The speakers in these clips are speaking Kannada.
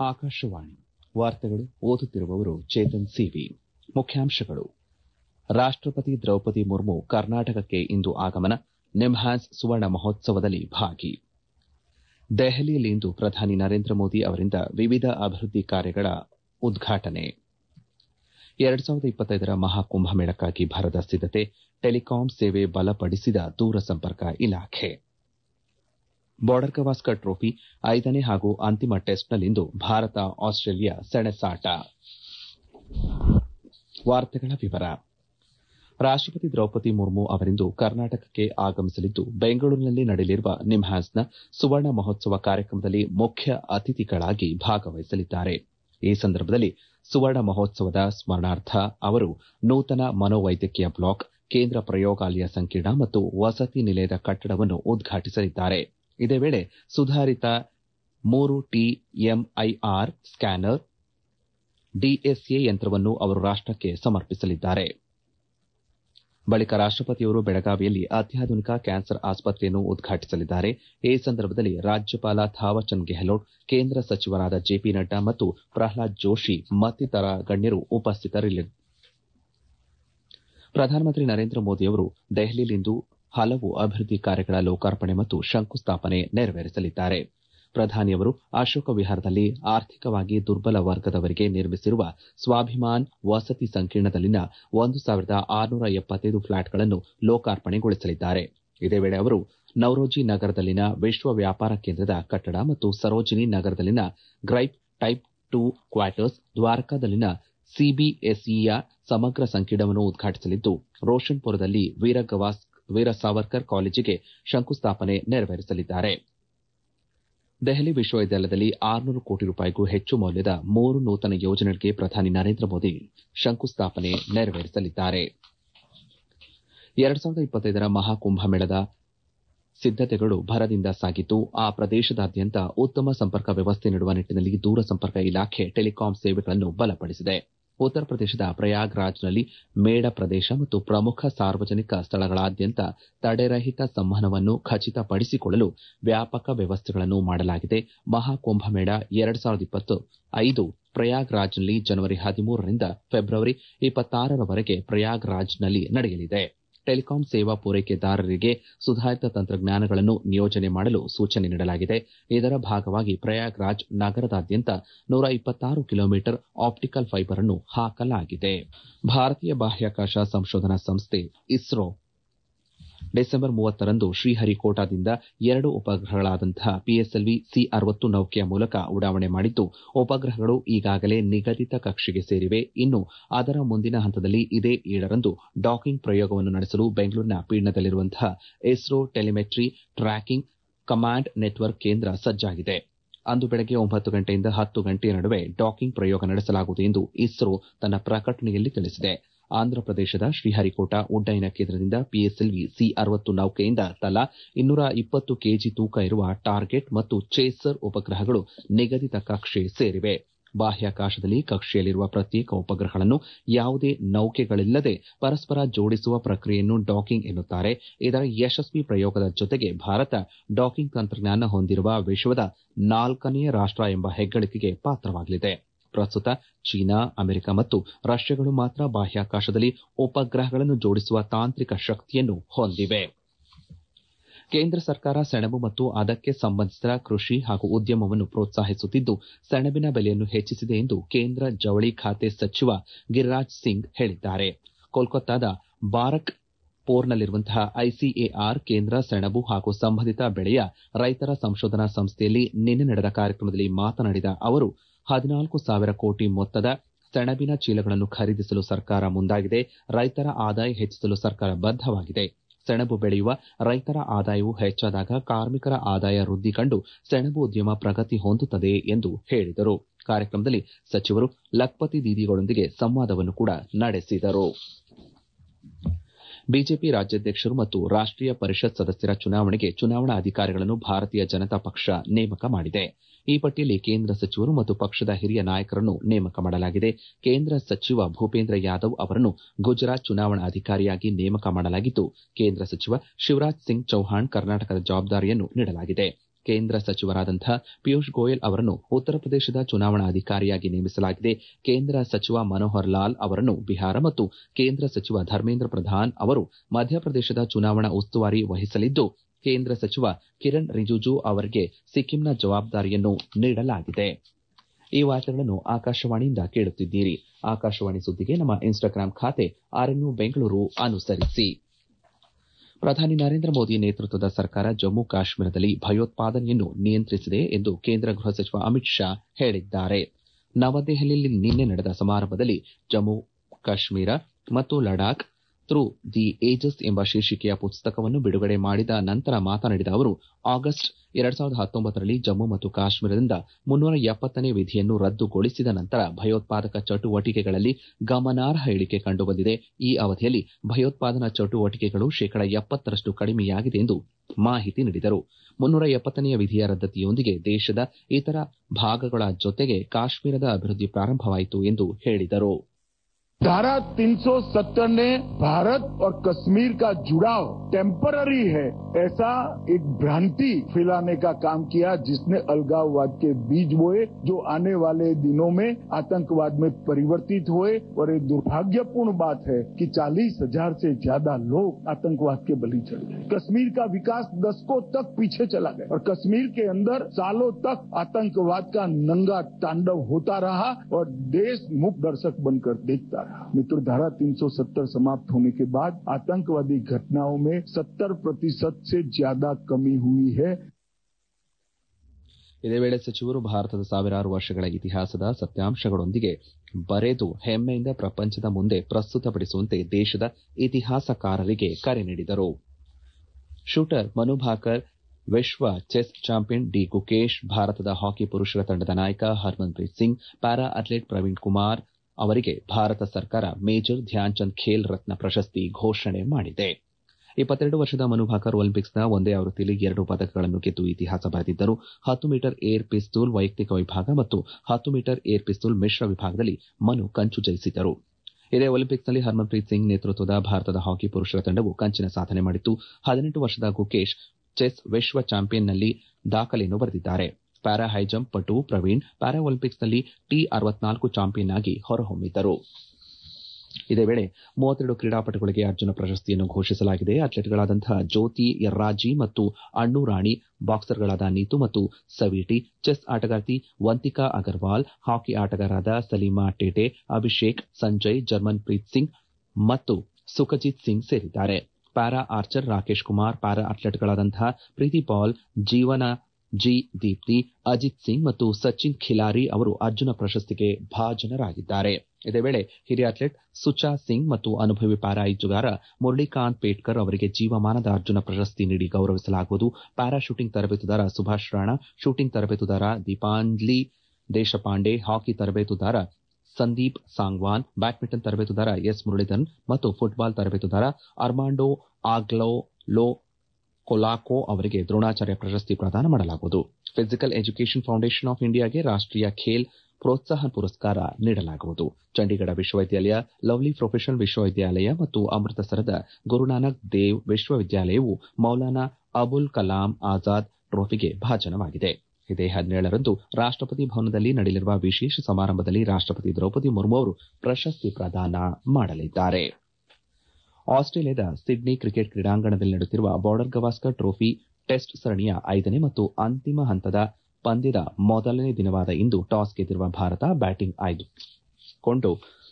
ಆಕಾಶವಾಣಿ ವಾರ್ತೆಗಳು ಓದುತ್ತಿರುವವರು ಚೇತನ್ ಸಿವಿ ಮುಖ್ಯಾಂಶಗಳು ರಾಷ್ಟಪತಿ ದ್ರೌಪದಿ ಮುರ್ಮು ಕರ್ನಾಟಕಕ್ಕೆ ಇಂದು ಆಗಮನ ನಿಮ್ಹಾನ್ಸ್ ಸುವರ್ಣ ಮಹೋತ್ಸವದಲ್ಲಿ ಭಾಗಿ ದೆಹಲಿಯಲ್ಲಿಂದು ಪ್ರಧಾನಿ ನರೇಂದ್ರ ಮೋದಿ ಅವರಿಂದ ವಿವಿಧ ಅಭಿವೃದ್ದಿ ಕಾರ್ಯಗಳ ಉದ್ಘಾಟನೆ ರ ಮಹಾಕುಂಭಮೇಳಕ್ಕಾಗಿ ಭರದ ಸಿದ್ದತೆ ಟೆಲಿಕಾಂ ಸೇವೆ ಬಲಪಡಿಸಿದ ದೂರಸಂಪರ್ಕ ಇಲಾಖೆ ಬಾರ್ಡರ್ ಗವಾಸ್ಕರ್ ಟ್ರೋಫಿ ಐದನೇ ಹಾಗೂ ಅಂತಿಮ ಟೆಸ್ಟ್ನಲ್ಲಿಂದು ಭಾರತ ಆಸ್ಟ್ರೇಲಿಯಾ ಸೆಣಸಾಟ ರಾಷ್ಟಪತಿ ದ್ರೌಪದಿ ಮುರ್ಮು ಅವರಿಂದು ಕರ್ನಾಟಕಕ್ಕೆ ಆಗಮಿಸಲಿದ್ದು ಬೆಂಗಳೂರಿನಲ್ಲಿ ನಡೆಯಲಿರುವ ನಿಮ್ಹಾನ್ಸ್ನ ಸುವರ್ಣ ಮಹೋತ್ಸವ ಕಾರ್ಯಕ್ರಮದಲ್ಲಿ ಮುಖ್ಯ ಅತಿಥಿಗಳಾಗಿ ಭಾಗವಹಿಸಲಿದ್ದಾರೆ ಈ ಸಂದರ್ಭದಲ್ಲಿ ಸುವರ್ಣ ಮಹೋತ್ಸವದ ಸ್ಮರಣಾರ್ಥ ಅವರು ನೂತನ ಮನೋವೈದ್ಯಕೀಯ ಬ್ಲಾಕ್ ಕೇಂದ್ರ ಪ್ರಯೋಗಾಲಯ ಸಂಕೀರ್ಣ ಮತ್ತು ವಸತಿ ನಿಲಯದ ಕಟ್ಟಡವನ್ನು ಉದ್ಘಾಟಿಸಲಿದ್ದಾರೆ ಇದೇ ವೇಳೆ ಸುಧಾರಿತ ಮೂರು ಟಿ ಎಂಐಆರ್ ಸ್ಕ್ಯಾನರ್ ಡಿಎಸ್ಎ ಯಂತ್ರವನ್ನು ಅವರು ರಾಷ್ಟಕ್ಕೆ ಸಮರ್ಪಿಸಲಿದ್ದಾರೆ ಬಳಿಕ ರಾಷ್ಟಪತಿಯವರು ಬೆಳಗಾವಿಯಲ್ಲಿ ಅತ್ಯಾಧುನಿಕ ಕ್ಯಾನ್ಸರ್ ಆಸ್ಪತ್ರೆಯನ್ನು ಉದ್ಘಾಟಿಸಲಿದ್ದಾರೆ ಈ ಸಂದರ್ಭದಲ್ಲಿ ರಾಜ್ಯಪಾಲ ಥಾವರ್ಚಂದ್ ಗೆಹ್ಲೋಟ್ ಕೇಂದ್ರ ಸಚಿವರಾದ ಜೆಪಿ ನಡ್ಡಾ ಮತ್ತು ಪ್ರಹ್ಲಾದ್ ಜೋಶಿ ಮತ್ತಿತರ ಗಣ್ಯರು ಉಪಸ್ಥಿತರಿರಲಿದ್ದಾರೆ ಪ್ರಧಾನಮಂತ್ರಿ ನರೇಂದ್ರ ಮೋದಿಯವರು ದೆಹಲಿಯಲ್ಲಿಂದು ಹಲವು ಅಭಿವೃದ್ದಿ ಕಾರ್ಯಗಳ ಲೋಕಾರ್ಪಣೆ ಮತ್ತು ಶಂಕುಸ್ಥಾಪನೆ ನೆರವೇರಿಸಲಿದ್ದಾರೆ ಪ್ರಧಾನಿಯವರು ಅಶೋಕ ವಿಹಾರದಲ್ಲಿ ಆರ್ಥಿಕವಾಗಿ ದುರ್ಬಲ ವರ್ಗದವರಿಗೆ ನಿರ್ಮಿಸಿರುವ ಸ್ವಾಭಿಮಾನ್ ವಸತಿ ಸಂಕೀರ್ಣದಲ್ಲಿನ ಒಂದು ಸಾವಿರದ ಆರುನೂರ ಎಪ್ಪತ್ತೈದು ಫ್ಲಾಟ್ಗಳನ್ನು ಲೋಕಾರ್ಪಣೆಗೊಳಿಸಲಿದ್ದಾರೆ ಇದೇ ವೇಳೆ ಅವರು ನೌರೋಜಿ ನಗರದಲ್ಲಿನ ವಿಶ್ವ ವ್ಯಾಪಾರ ಕೇಂದ್ರದ ಕಟ್ಟಡ ಮತ್ತು ಸರೋಜಿನಿ ನಗರದಲ್ಲಿನ ಗ್ರೈಪ್ ಟೈಪ್ ಟು ಕ್ವಾರ್ಟರ್ಸ್ ದ್ವಾರಕಾದಲ್ಲಿನ ಸಿಬಿಎಸ್ಇಯ ಸಮಗ್ರ ಸಂಕೀರ್ಣವನ್ನು ಉದ್ಘಾಟಿಸಲಿದ್ದು ರೋಷನ್ಪುರದಲ್ಲಿ ವೀರ ಸಾವರ್ಕರ್ ಕಾಲೇಜಿಗೆ ಶಂಕುಸ್ಥಾಪನೆ ನೆರವೇರಿಸಲಿದ್ದಾರೆ ದೆಹಲಿ ವಿಶ್ವವಿದ್ಯಾಲಯದಲ್ಲಿ ಆರುನೂರು ಕೋಟಿ ರೂಪಾಯಿಗೂ ಹೆಚ್ಚು ಮೌಲ್ಯದ ಮೂರು ನೂತನ ಯೋಜನೆಗಳಿಗೆ ಪ್ರಧಾನಿ ನರೇಂದ್ರ ಮೋದಿ ಶಂಕುಸ್ಥಾಪನೆ ನೆರವೇರಿಸಲಿದ್ದಾರೆ ರ ಮಹಾಕುಂಭಮೇಳದ ಸಿದ್ದತೆಗಳು ಭರದಿಂದ ಸಾಗಿದ್ದು ಆ ಪ್ರದೇಶದಾದ್ಯಂತ ಉತ್ತಮ ಸಂಪರ್ಕ ವ್ಯವಸ್ಥೆ ನೀಡುವ ನಿಟ್ಟನಲ್ಲಿ ದೂರಸಂಪರ್ಕ ಇಲಾಖೆ ಟೆಲಿಕಾಂ ಸೇವೆಗಳನ್ನು ಬಲಪಡಿಸಿದೆ ಉತ್ತರ ಪ್ರದೇಶದ ಪ್ರಯಾಗ್ರಾಜ್ನಲ್ಲಿ ಮೇಡ ಪ್ರದೇಶ ಮತ್ತು ಪ್ರಮುಖ ಸಾರ್ವಜನಿಕ ಸ್ಥಳಗಳಾದ್ಯಂತ ತಡೆರಹಿತ ಸಂವಹನವನ್ನು ಖಚಿತಪಡಿಸಿಕೊಳ್ಳಲು ವ್ಯಾಪಕ ವ್ಯವಸ್ಥೆಗಳನ್ನು ಮಾಡಲಾಗಿದೆ ಮಹಾಕುಂಭಮೇಳ ಎರಡು ಸಾವಿರದ ಇಪ್ಪತ್ತು ಐದು ಪ್ರಯಾಗ್ರಾಜ್ನಲ್ಲಿ ಜನವರಿ ಹದಿಮೂರರಿಂದ ಫೆಬ್ರವರಿ ಇಪ್ಪತ್ತಾರರವರೆಗೆ ಪ್ರಯಾಗ್ರಾಜ್ನಲ್ಲಿ ನಡೆಯಲಿದೆ ಟೆಲಿಕಾಂ ಸೇವಾ ಪೂರೈಕೆದಾರರಿಗೆ ಸುಧಾರಿತ ತಂತ್ರಜ್ಞಾನಗಳನ್ನು ನಿಯೋಜನೆ ಮಾಡಲು ಸೂಚನೆ ನೀಡಲಾಗಿದೆ ಇದರ ಭಾಗವಾಗಿ ಪ್ರಯಾಗ್ರಾಜ್ ನಗರದಾದ್ಯಂತ ನೂರ ಇಪ್ಪತ್ತಾರು ಕಿಲೋಮೀಟರ್ ಆಪ್ಟಿಕಲ್ ಫೈಬರ್ ಅನ್ನು ಹಾಕಲಾಗಿದೆ ಭಾರತೀಯ ಬಾಹ್ಯಾಕಾಶ ಸಂಶೋಧನಾ ಸಂಸ್ಥೆ ಇಸ್ರೋ ಡಿಸೆಂಬರ್ ಮೂವತ್ತರಂದು ಶ್ರೀಹರಿಕೋಟಾದಿಂದ ಎರಡು ಉಪಗ್ರಹಗಳಾದಂತಹ ಪಿಎಸ್ಎಲ್ವಿ ಸಿ ಅರವತ್ತು ನೌಕೆಯ ಮೂಲಕ ಉಡಾವಣೆ ಮಾಡಿದ್ದು ಉಪಗ್ರಹಗಳು ಈಗಾಗಲೇ ನಿಗದಿತ ಕಕ್ಷೆಗೆ ಸೇರಿವೆ ಇನ್ನು ಅದರ ಮುಂದಿನ ಹಂತದಲ್ಲಿ ಇದೇ ಏಳರಂದು ಡಾಕಿಂಗ್ ಪ್ರಯೋಗವನ್ನು ನಡೆಸಲು ಬೆಂಗಳೂರಿನ ಪೀಣ್ಯದಲ್ಲಿರುವಂತಹ ISRO telemetry tracking command network ಕೇಂದ್ರ ಸಜ್ಜಾಗಿದೆ ಅಂದು ಬೆಳಗ್ಗೆ ಒಂಬತ್ತು ಗಂಟೆಯಿಂದ ಹತ್ತು ಗಂಟೆಯ ನಡುವೆ ಡಾಕಿಂಗ್ ಪ್ರಯೋಗ ನಡೆಸಲಾಗುವುದು ಎಂದು ಇಸ್ರೋ ತನ್ನ ಪ್ರಕಟಣೆಯಲ್ಲಿ ತಿಳಿಸಿದೆ ಆಂಧ್ರಪ್ರದೇಶದ ಶ್ರೀಹರಿಕೋಟಾ ಉಡ್ಡಯನ ಕೇಂದ್ರದಿಂದ ಪಿಎಸ್ಎಲ್ವಿ ಸಿ ಅರವತ್ತು ನೌಕೆಯಿಂದ ತಲಾ ಇನ್ನೂರ ಇಪ್ಪತ್ತು ಕೆಜಿ ತೂಕ ಇರುವ ಟಾರ್ಗೆಟ್ ಮತ್ತು ಚೇಸರ್ ಉಪಗ್ರಹಗಳು ನಿಗದಿತ ಕಕ್ಷೆ ಸೇರಿವೆ ಬಾಹ್ಯಾಕಾಶದಲ್ಲಿ ಕಕ್ಷೆಯಲ್ಲಿರುವ ಪ್ರತ್ಯೇಕ ಉಪಗ್ರಹಗಳನ್ನು ಯಾವುದೇ ನೌಕೆಗಳಿಲ್ಲದೆ ಪರಸ್ಪರ ಜೋಡಿಸುವ ಪ್ರಕ್ರಿಯೆಯನ್ನು ಡಾಕಿಂಗ್ ಎನ್ನುತ್ತಾರೆ ಇದರ ಯಶಸ್ವಿ ಪ್ರಯೋಗದ ಜೊತೆಗೆ ಭಾರತ ಡಾಕಿಂಗ್ ತಂತ್ರಜ್ಞಾನ ಹೊಂದಿರುವ ವಿಶ್ವದ ನಾಲ್ಕನೆಯ ರಾಷ್ಟ ಎಂಬ ಹೆಗ್ಗಳಿಕೆಗೆ ಪಾತ್ರವಾಗಲಿದೆ ಪ್ರಸ್ತುತ ಚೀನಾ ಅಮೆರಿಕ ಮತ್ತು ರಷ್ಯಾಗಳು ಮಾತ್ರ ಬಾಹ್ಯಾಕಾಶದಲ್ಲಿ ಉಪಗ್ರಹಗಳನ್ನು ಜೋಡಿಸುವ ತಾಂತ್ರಿಕ ಶಕ್ತಿಯನ್ನು ಹೊಂದಿವೆ ಕೇಂದ್ರ ಸರ್ಕಾರ ಸೆಣಬು ಮತ್ತು ಅದಕ್ಕೆ ಸಂಬಂಧಿಸಿದ ಕೃಷಿ ಹಾಗೂ ಉದ್ಯಮವನ್ನು ಪ್ರೋತ್ಸಾಹಿಸುತ್ತಿದ್ದು ಸೆಣಬಿನ ಬೆಲೆಯನ್ನು ಹೆಚ್ಚಿಸಿದೆ ಎಂದು ಕೇಂದ್ರ ಜವಳಿ ಖಾತೆ ಸಚಿವ ಗಿರಿರಾಜ್ ಸಿಂಗ್ ಹೇಳಿದ್ದಾರೆ ಕೋಲ್ಕತ್ತಾದ ಬಾರಕ್ ಪೋರ್ನಲ್ಲಿರುವಂತಹ ಐಸಿಎಆರ್ ಕೇಂದ್ರ ಸೆಣಬು ಹಾಗೂ ಸಂಬಂಧಿತ ಬೆಳೆಯ ರೈತರ ಸಂಶೋಧನಾ ಸಂಸ್ಥೆಯಲ್ಲಿ ನಿನ್ನೆ ನಡೆದ ಕಾರ್ಯಕ್ರಮದಲ್ಲಿ ಮಾತನಾಡಿದ ಅವರು ಹದಿನಾಲ್ಕು ಸಾವಿರ ಕೋಟಿ ಮೊತ್ತದ ಸೆಣಬಿನ ಚೀಲಗಳನ್ನು ಖರೀದಿಸಲು ಸರ್ಕಾರ ಮುಂದಾಗಿದೆ ರೈತರ ಆದಾಯ ಹೆಚ್ಚಿಸಲು ಸರ್ಕಾರ ಬದ್ದವಾಗಿದೆ ಸೆಣಬು ಬೆಳೆಯುವ ರೈತರ ಆದಾಯವು ಹೆಚ್ಚಾದಾಗ ಕಾರ್ಮಿಕರ ಆದಾಯ ವೃದ್ಧಿ ಕಂಡು ಸೆಣಬು ಉದ್ಯಮ ಪ್ರಗತಿ ಹೊಂದುತ್ತದೆ ಎಂದು ಹೇಳಿದರು ಕಾರ್ಯಕ್ರಮದಲ್ಲಿ ಸಚಿವರು ಲಖ್ಪತಿ ದೀದಿಗಳೊಂದಿಗೆ ಸಂವಾದವನ್ನು ಕೂಡ ನಡೆಸಿದರು ಬಿಜೆಪಿ ರಾಜ್ಯಾಧ್ಯಕ್ಷರು ಮತ್ತು ರಾಷ್ಟೀಯ ಪರಿಷತ್ ಸದಸ್ಯರ ಚುನಾವಣೆಗೆ ಚುನಾವಣಾ ಅಧಿಕಾರಿಗಳನ್ನು ಭಾರತೀಯ ಜನತಾ ಪಕ್ಷ ನೇಮಕ ಮಾಡಿದೆ ಈ ಪಟ್ಟಿಯಲ್ಲಿ ಕೇಂದ್ರ ಸಚಿವರು ಮತ್ತು ಪಕ್ಷದ ಹಿರಿಯ ನಾಯಕರನ್ನು ನೇಮಕ ಮಾಡಲಾಗಿದೆ ಕೇಂದ್ರ ಸಚಿವ ಭೂಪೇಂದ್ರ ಯಾದವ್ ಅವರನ್ನು ಗುಜರಾತ್ ಚುನಾವಣಾಧಿಕಾರಿಯಾಗಿ ನೇಮಕ ಮಾಡಲಾಗಿದ್ದು ಕೇಂದ್ರ ಸಚಿವ ಶಿವರಾಜ್ ಸಿಂಗ್ ಚೌಹಾಣ್ ಕರ್ನಾಟಕದ ಜವಾಬ್ದಾರಿಯನ್ನು ನೀಡಲಾಗಿದೆ ಕೇಂದ್ರ ಸಚಿವರಾದಂತಹ ಪಿಯೂಷ್ ಗೋಯಲ್ ಅವರನ್ನು ಉತ್ತರ ಪ್ರದೇಶದ ಚುನಾವಣಾ ಅಧಿಕಾರಿಯಾಗಿ ನೇಮಿಸಲಾಗಿದೆ ಕೇಂದ್ರ ಸಚಿವ ಮನೋಹರ್ ಲಾಲ್ ಅವರನ್ನು ಬಿಹಾರ ಮತ್ತು ಕೇಂದ್ರ ಸಚಿವ ಧರ್ಮೇಂದ್ರ ಪ್ರಧಾನ್ ಅವರು ಮಧ್ಯಪ್ರದೇಶದ ಚುನಾವಣಾ ಉಸ್ತುವಾರಿ ವಹಿಸಲಿದ್ದು ಕೇಂದ್ರ ಸಚಿವ ಕಿರಣ್ ರಿಜಿಜು ಅವರಿಗೆ ಸಿಕ್ಕಿಂನ ಜವಾಬ್ದಾರಿಯನ್ನು ನೀಡಲಾಗಿದೆ ಈ ವಾರ್ತೆಗಳನ್ನು ಆಕಾಶವಾಣಿಯಿಂದ ಕೇಳುತ್ತಿದ್ದೀರಿ ಆಕಾಶವಾಣಿ ಸುದ್ದಿಗೆ ನಮ್ಮ ಇನ್ಸ್ಟಾಗ್ರಾಂ ಖಾತೆ ಆರ್ಎನ್ಯು ಬೆಂಗಳೂರು ಅನುಸರಿಸಿ ಪ್ರಧಾನಿ ನರೇಂದ್ರ ಮೋದಿ ನೇತೃತ್ವದ ಸರ್ಕಾರ ಜಮ್ಮು ಕಾಶ್ಮೀರದಲ್ಲಿ ಭಯೋತ್ಪಾದನೆಯನ್ನು ನಿಯಂತ್ರಿಸಿದೆ ಎಂದು ಕೇಂದ್ರ ಗೃಹ ಸಚಿವ ಅಮಿತ್ ಶಾ ಹೇಳಿದ್ದಾರೆ ನವದೆಹಲಿಯಲ್ಲಿ ನಿನ್ನೆ ನಡೆದ ಸಮಾರಂಭದಲ್ಲಿ ಜಮ್ಮು ಕಾಶ್ಮೀರ ಮತ್ತು ಲಡಾಖ್ ಥ್ರೂ ದಿ ಏಜಸ್ ಎಂಬ ಶೀರ್ಷಿಕೆಯ ಪುಸ್ತಕವನ್ನು ಬಿಡುಗಡೆ ಮಾಡಿದ ನಂತರ ಮಾತನಾಡಿದ ಅವರು ಆಗಸ್ಟ್ ಎರಡ್ ಸಾವಿರದ ಹತ್ತೊಂಬತ್ತರಲ್ಲಿ ಜಮ್ಮು ಮತ್ತು ಕಾಶ್ಮೀರದಿಂದ ಮುನ್ನೂರ ಎಪ್ಪತ್ತನೇ ವಿಧಿಯನ್ನು ರದ್ದುಗೊಳಿಸಿದ ನಂತರ ಭಯೋತ್ಪಾದಕ ಚಟುವಟಿಕೆಗಳಲ್ಲಿ ಗಮನಾರ್ಹ ಇಳಿಕೆ ಕಂಡುಬಂದಿದೆ ಈ ಅವಧಿಯಲ್ಲಿ ಭಯೋತ್ಪಾದನಾ ಚಟುವಟಿಕೆಗಳು ಶೇಕಡ ಎಪ್ಪತ್ತರಷ್ಟು ಕಡಿಮೆಯಾಗಿದೆ ಎಂದು ಮಾಹಿತಿ ನೀಡಿದರು ಮುನ್ನೂರ ಎಪ್ಪತ್ತನೆಯ ವಿಧಿಯ ರದ್ದತಿಯೊಂದಿಗೆ ದೇಶದ ಇತರ ಭಾಗಗಳ ಜೊತೆಗೆ ಕಾಶ್ಮೀರದ ಅಭಿವೃದ್ಧಿ ಪ್ರಾರಂಭವಾಯಿತು ಎಂದು ಹೇಳಿದರು धारा 370 ने भारत और कश्मीर का जुड़ाव टेम्पररी है ऐसा एक भ्रांति फैलाने का काम किया जिसने अलगाववाद के बीज बोए जो आने वाले दिनों में आतंकवाद में परिवर्तित हुए और ये दुर्भाग्यपूर्ण बात है कि चालीस हजार से ज्यादा लोग आतंकवाद के बलि चढ़ गए कश्मीर का विकास दशकों तक पीछे चला गया और कश्मीर के अंदर सालों तक आतंकवाद का नंगा तांडव होता रहा और देश मुख दर्शक बनकर देखता रहा मित्र धारा 370 समाप्त होने के बाद आतंकवादी घटनाओं में 70 प्रतिशत से ज्यादा कमी हुई है ಇದೇ ವೇಳೆ ಸಚಿವರು ಭಾರತದ ಸಾವಿರಾರು ವರ್ಷಗಳ ಇತಿಹಾಸದ ಸತ್ಯಾಂಶಗಳೊಂದಿಗೆ ಬರೆದು ಹೆಮ್ಮೆಯಿಂದ ಪ್ರಪಂಚದ ಮುಂದೆ ಪ್ರಸ್ತುತಪಡಿಸುವಂತೆ ದೇಶದ ಇತಿಹಾಸಕಾರರಿಗೆ ಕರೆ ನೀಡಿದರು ಶೂಟರ್ ಮನು ಭಾಕರ್ ವಿಶ್ವ ಚೆಸ್ ಚಾಂಪಿಯನ್ ಡಿ ಗುಕೇಶ್ ಭಾರತದ ಹಾಕಿ ಪುರುಷರ ತಂಡದ ನಾಯಕ ಹರ್ಮನ್ಪ್ರೀತ್ ಸಿಂಗ್ ಪ್ಯಾರಾ ಅಥ್ಲೀಟ್ ಪ್ರವೀಣ್ ಕುಮಾರ್ ಅವರಿಗೆ ಭಾರತ ಸರ್ಕಾರ ಮೇಜರ್ ಧ್ಯಾನ್ ಚಂದ್ ಖೇಲ್ ರತ್ನ ಪ್ರಶಸ್ತಿ ಘೋಷಣೆ ಮಾಡಿದೆ ಇಪ್ಪತ್ತೆರಡು ವರ್ಷದ ಮನು ಭಾಕರ್ ಒಲಿಂಪಿಕ್ಸ್ನ ಒಂದೇ ಆವೃತ್ತಿಯಲ್ಲಿ ಎರಡು ಪದಕಗಳನ್ನು ಗೆದ್ದು ಇತಿಹಾಸ ಬರೆದಿದ್ದರು ಹತ್ತು ಮೀಟರ್ ಏರ್ ಪಿಸ್ತೂಲ್ ವೈಯಕ್ತಿಕ ವಿಭಾಗ ಮತ್ತು ಹತ್ತು ಮೀಟರ್ ಏರ್ ಪಿಸ್ತೂಲ್ ಮಿಶ್ರ ವಿಭಾಗದಲ್ಲಿ ಮನು ಕಂಚು ಜಯಿಸಿದ್ದರು ಇದೇ ಒಲಿಂಪಿಕ್ಸ್ನಲ್ಲಿ ಹರ್ಮನ್ಪ್ರೀತ್ ಸಿಂಗ್ ನೇತೃತ್ವದ ಭಾರತದ ಹಾಕಿ ಪುರುಷರ ತಂಡವು ಕಂಚಿನ ಸಾಧನೆ ಮಾಡಿತ್ತು ಹದಿನೆಂಟು ವರ್ಷದ ಗುಕೇಶ್ ಚೆಸ್ ವಿಶ್ವ ಚಾಂಪಿಯನ್ನಲ್ಲಿ ದಾಖಲೆಯನ್ನು ಬರೆದಿದ್ದಾರೆ ಪ್ಯಾರಾ ಹೈಜಂಪ್ ಪಟು ಪ್ರವೀಣ್ ಪ್ಯಾರಾ ಒಲಿಂಪಿಕ್ಸ್ನಲ್ಲಿ ಟಿ ಅರವತ್ನಾಲ್ಕು ಚಾಂಪಿಯನ್ ಆಗಿ ಹೊರಹೊಮ್ಮಿದ್ದರು ಇದೇ ವೇಳೆ ಮೂವತ್ತೆರಡು ಕ್ರೀಡಾಪಟುಗಳಿಗೆ ಅರ್ಜುನ ಪ್ರಶಸ್ತಿಯನ್ನು ಘೋಷಿಸಲಾಗಿದೆ ಅಥ್ಲೆಟ್ಗಳಾದಂತಹ ಜ್ಯೋತಿ ಯರ್ರಾಜಿ ಮತ್ತು ಅಣ್ಣು ರಾಣಿ ಬಾಕ್ಸರ್ಗಳಾದ ನೀತು ಮತ್ತು ಸವೀಟಿ ಚೆಸ್ ಆಟಗಾರ್ತಿ ವಂತಿಕಾ ಅಗರ್ವಾಲ್ ಹಾಕಿ ಆಟಗಾರರಾದ ಸಲೀಮಾ ಟೇಟೆ ಅಭಿಷೇಕ್ ಸಂಜಯ್ ಜರ್ಮನ್ ಪ್ರೀತ್ ಸಿಂಗ್ ಮತ್ತು ಸುಖಜಿತ್ ಸಿಂಗ್ ಸೇರಿದ್ದಾರೆ para archer Rakesh Kumar para ಅಥ್ಲೆಟ್ಗಳಾದಂತಹ ಪ್ರೀತಿ ಪಾಲ್ ಜೀವನ ಜಿ ದೀಪ್ತಿ ಅಜಿತ್ ಸಿಂಗ್ ಮತ್ತು ಸಚಿನ್ ಖಿಲಾರಿ ಅವರು ಅರ್ಜುನ ಪ್ರಶಸ್ತಿಗೆ ಭಾಜನರಾಗಿದ್ದಾರೆ ಇದೇ ವೇಳೆ ಹಿರಿಯ ಅಥ್ಲೆಟ್ ಸುಚಾ ಸಿಂಗ್ ಮತ್ತು ಅನುಭವಿ ಪ್ಯಾರಾ ಈಜುಗಾರ ಮುರಳೀಕಾಂತ್ ಪೇಟ್ಕರ್ ಅವರಿಗೆ ಜೀವಮಾನದ ಅರ್ಜುನ ಪ್ರಶಸ್ತಿ ನೀಡಿ ಗೌರವಿಸಲಾಗುವುದು ಪ್ಯಾರಾ ಶೂಟಿಂಗ್ ತರಬೇತುದಾರ ಸುಭಾಷ್ ರಾಣಾ ಶೂಟಿಂಗ್ ತರಬೇತುದಾರ ದೀಪಾಂಜ್ಲಿ ದೇಶಪಾಂಡೆ ಹಾಕಿ ತರಬೇತುದಾರ ಸಂದೀಪ್ ಸಾಂಗ್ವಾನ್ ಬ್ಯಾಡ್ಮಿಂಟನ್ ತರಬೇತುದಾರ ಎಸ್ ಮುರಳೀಧರನ್ ಮತ್ತು ಫುಟ್ಬಾಲ್ ತರಬೇತುದಾರ ಅರ್ಮಾಂಡೋ ಆಗ್ಲೋ ಲೋ ಕೊಲಾಕೋ ಅವರಿಗೆ ದ್ರೋಣಾಚಾರ್ಯ ಪ್ರಶಸ್ತಿ ಪ್ರದಾನ ಮಾಡಲಾಗುವುದು ಫಿಸಿಕಲ್ ಎಜುಕೇಷನ್ ಫೌಂಡೇಶನ್ ಆಫ್ ಇಂಡಿಯಾಗೆ ರಾಷ್ಟೀಯ ಖೇಲ್ ಪ್ರೋತ್ಸಾಹನ ಪುರಸ್ಕಾರ ನೀಡಲಾಗುವುದು ಚಂಡೀಗಢ ವಿಶ್ವವಿದ್ಯಾಲಯ ಲವ್ಲಿ ಪ್ರೊಫೆಷನಲ್ ವಿಶ್ವವಿದ್ಯಾಲಯ ಮತ್ತು ಅಮೃತಸರದ ಗುರುನಾನಕ್ ದೇವ್ ವಿಶ್ವವಿದ್ಯಾಲಯವು ಮೌಲಾನಾ ಅಬುಲ್ ಕಲಾಂ ಆಜಾದ್ ಟ್ರೋಫಿಗೆ ಭಾಜನವಾಗಿದೆ ಇದೇ ಹದಿನೇಳರಂದು ರಾಷ್ಟಪತಿ ಭವನದಲ್ಲಿ ನಡೆಯಲಿರುವ ವಿಶೇಷ ಸಮಾರಂಭದಲ್ಲಿ ರಾಷ್ಟಪತಿ ದ್ರೌಪದಿ ಮುರ್ಮು ಅವರು ಪ್ರಶಸ್ತಿ ಪ್ರದಾನ ಮಾಡಲಿದ್ದಾರೆ ಆಸ್ಟ್ರೇಲಿಯಾದ ಸಿಡ್ನಿ ಕ್ರಿಕೆಟ್ ಕ್ರೀಡಾಂಗಣದಲ್ಲಿ ನಡೆಯುತ್ತಿರುವ ಬಾರ್ಡರ್ ಗವಾಸ್ಕರ್ ಟ್ರೋಫಿ ಟೆಸ್ಟ್ ಸರಣಿಯ ಐದನೇ ಮತ್ತು ಅಂತಿಮ ಹಂತದ ಪಂದ್ಯದ ಮೊದಲನೇ ದಿನವಾದ ಇಂದು ಟಾಸ್ ಗೆದ್ದಿರುವ ಭಾರತ ಬ್ಯಾಟಿಂಗ್ ಆಯ್ದುಕೊಂಡು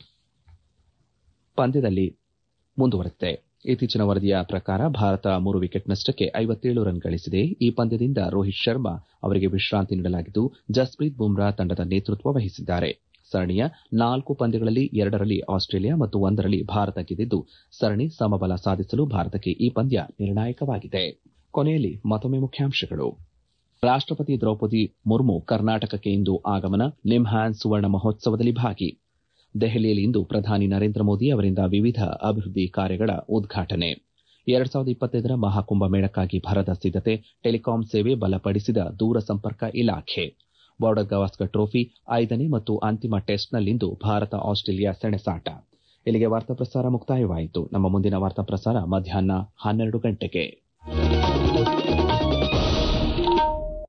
ಪಂದ್ಯದಲ್ಲಿ ಮುಂದುವರೆದಿದೆ ಇತ್ತೀಚಿನ ವರದಿಯ ಪ್ರಕಾರ ಭಾರತ ಮೂರು ವಿಕೆಟ್ ನಷ್ಟಕ್ಕೆ ಐವತ್ತೇಳು ರನ್ ಗಳಿಸಿದೆ ಈ ಪಂದ್ಯದಿಂದ ರೋಹಿತ್ ಶರ್ಮಾ ಅವರಿಗೆ ವಿಶ್ರಾಂತಿ ನೀಡಲಾಗಿದ್ದು ಜಸ್ಪ್ರೀತ್ ಬುಮ್ರಾ ತಂಡದ ನೇತೃತ್ವ ವಹಿಸಿದ್ದಾರೆ ಸರಣಿಯ ನಾಲ್ಕು ಪಂದ್ಯಗಳಲ್ಲಿ ಎರಡರಲ್ಲಿ ಆಸ್ಟ್ರೇಲಿಯಾ ಮತ್ತು ಒಂದರಲ್ಲಿ ಭಾರತ ಗೆದ್ದಿದ್ದು ಸರಣಿ ಸಮಬಲ ಸಾಧಿಸಲು ಭಾರತಕ್ಕೆ ಈ ಪಂದ್ಯ ನಿರ್ಣಾಯಕವಾಗಿದೆ ಕೊನೆಯಲ್ಲಿ ಮತ್ತೊಮ್ಮೆ ಮುಖ್ಯಾಂಶಗಳು ರಾಷ್ಟಪತಿ ದ್ರೌಪದಿ ಮುರ್ಮು ಕರ್ನಾಟಕಕ್ಕೆ ಇಂದು ಆಗಮನ ನಿಮ್ಹಾನ್ ಸುವರ್ಣ ಮಹೋತ್ಸವದಲ್ಲಿ ಭಾಗಿ ದೆಹಲಿಯಲ್ಲಿ ಇಂದು ಪ್ರಧಾನಿ ನರೇಂದ್ರ ಮೋದಿ ಅವರಿಂದ ವಿವಿಧ ಅಭಿವೃದ್ಧಿ ಕಾರ್ಯಗಳ ಉದ್ಘಾಟನೆ ಎರಡ್ ಸಾವಿರದ ಇಪ್ಪತ್ತೈದರ ಮಹಾಕುಂಭ ಮೇಳಕ್ಕಾಗಿ ಭರದ ಸಿದ್ದತೆ ಟೆಲಿಕಾಂ ಸೇವೆ ಬಲಪಡಿಸಿದ ದೂರಸಂಪರ್ಕ ಇಲಾಖೆ ಬಾರ್ಡರ್ ಗವಾಸ್ಕರ್ ಟ್ರೋಫಿ ಐದನೇ ಮತ್ತು ಅಂತಿಮ ಟೆಸ್ಟ್ನಲ್ಲಿಂದು ಭಾರತ ಆಸ್ಟ್ರೇಲಿಯಾ ಸೆಣಸಾಟ ಇಲ್ಲಿಗೆ ವಾರ್ತಾ ಪ್ರಸಾರ ಮುಕ್ತಾಯವಾಯಿತು ನಮ್ಮ ಮುಂದಿನ ವಾರ್ತಾ ಪ್ರಸಾರ ಮಧ್ಯಾಹ್ನ ಹನ್ನೆರಡು ಗಂಟೆಗೆ